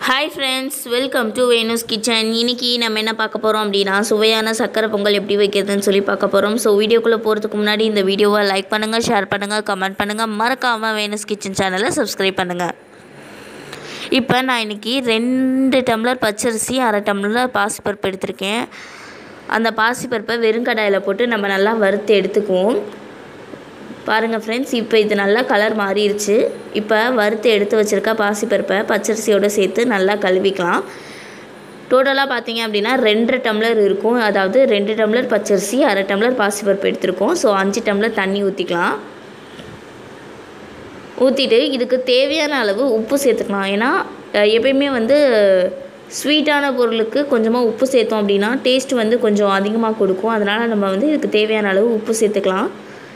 hi friends welcome to Venu's kitchen இன்னைக்கு நம்ம என்ன பார்க்க போகிறோம் அப்படின்னா சுவையான சக்கரை பொங்கல் எப்படி வைக்கிறதுன்னு சொல்லி பார்க்க போகிறோம் ஸோ வீடியோக்குள்ளே போகிறதுக்கு முன்னாடி இந்த வீடியோவை லைக் பண்ணுங்கள் ஷேர் பண்ணுங்கள் கமெண்ட் பண்ணுங்கள் மறக்காமல் வேணுஸ் கிச்சன் சேனலை சப்ஸ்கிரைப் பண்ணுங்கள் இப்போ நான் இன்றைக்கி ரெண்டு டம்ளர் பச்சரிசி அரை டம்ளர் பாசிப்பருப்பு எடுத்திருக்கேன் அந்த பாசிப்பருப்பை வெறுங்கடாயில் போட்டு நம்ம நல்லா வறுத்து எடுத்துக்குவோம் பாருங்கள் ஃப்ரெண்ட்ஸ் இப்போ இது நல்லா கலர் மாறிடுச்சு இப்போ வறுத்து எடுத்து வச்சுருக்க பாசிப்பருப்பை பச்சரிசியோடு சேர்த்து நல்லா கழுவிக்கலாம் டோட்டலாக பார்த்தீங்க அப்படின்னா ரெண்டரை டம்ளர் இருக்கும் அதாவது ரெண்டு டம்ளர் பச்சரிசி அரை டம்ளர் பாசிப்பருப்பு எடுத்திருக்கோம் ஸோ அஞ்சு டம்ளர் தண்ணி ஊற்றிக்கலாம் ஊற்றிட்டு இதுக்கு தேவையான அளவு உப்பு சேர்த்துக்கலாம் ஏன்னா அஹ், எப்பயுமே வந்து ஸ்வீட்டான பொருளுக்கு கொஞ்சமாக உப்பு சேர்த்தோம் அப்படின்னா டேஸ்ட் வந்து கொஞ்சம் அதிகமாக கொடுக்கும் அதனால் நம்ம வந்து இதுக்கு தேவையான அளவு உப்பு சேர்த்துக்கலாம்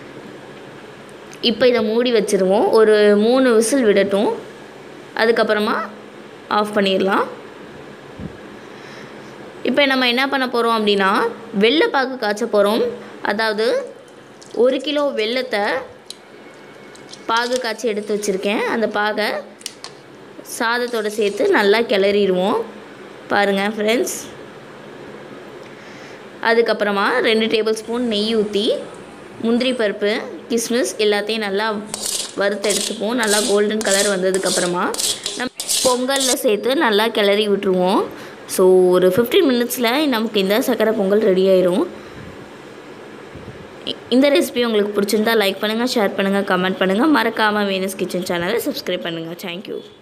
இப்போ இதை மூடி வச்சுருவோம் ஒரு மூணு விசில் விடட்டும் அதுக்கப்புறமா ஆஃப் பண்ணிடலாம் இப்போ நம்ம என்ன பண்ண போகிறோம் அப்படின்னா வெள்ளைப்பாகு காய்ச்ச போகிறோம் அதாவது ஒரு கிலோ வெல்லத்தை பாகு காய்ச்சி எடுத்து வச்சுருக்கேன் அந்த பாகை சாதத்தோடு சேர்த்து நல்லா கிளறிடுவோம் பாருங்கள் ஃப்ரெண்ட்ஸ் அதுக்கப்புறமா ரெண்டு டேபிள் ஸ்பூன் நெய் ஊற்றி முந்திரி பருப்பு கிஸ்மிஸ் எல்லாத்தையும் நல்லா வறுத்து எடுத்துப்போம் நல்லா கோல்டன் கலர் வந்ததுக்கப்புறமா நம்ம பொங்கலில் சேர்த்து நல்லா கிளறி விட்டுருவோம் ஸோ ஒரு ஃபிஃப்டீன் மினிட்ஸில் நமக்கு இந்த சக்கரை பொங்கல் ரெடி ஆயிரும் இ- இந்த ரெசிபி உங்களுக்கு பிடிச்சிருந்தா லைக் பண்ணுங்கள் ஷேர் பண்ணுங்கள் கமெண்ட் பண்ணுங்கள் மறக்காமல் வேனஸ் கிச்சன் சேனலை சப்ஸ்கிரைப் பண்ணுங்கள் தேங்க்யூ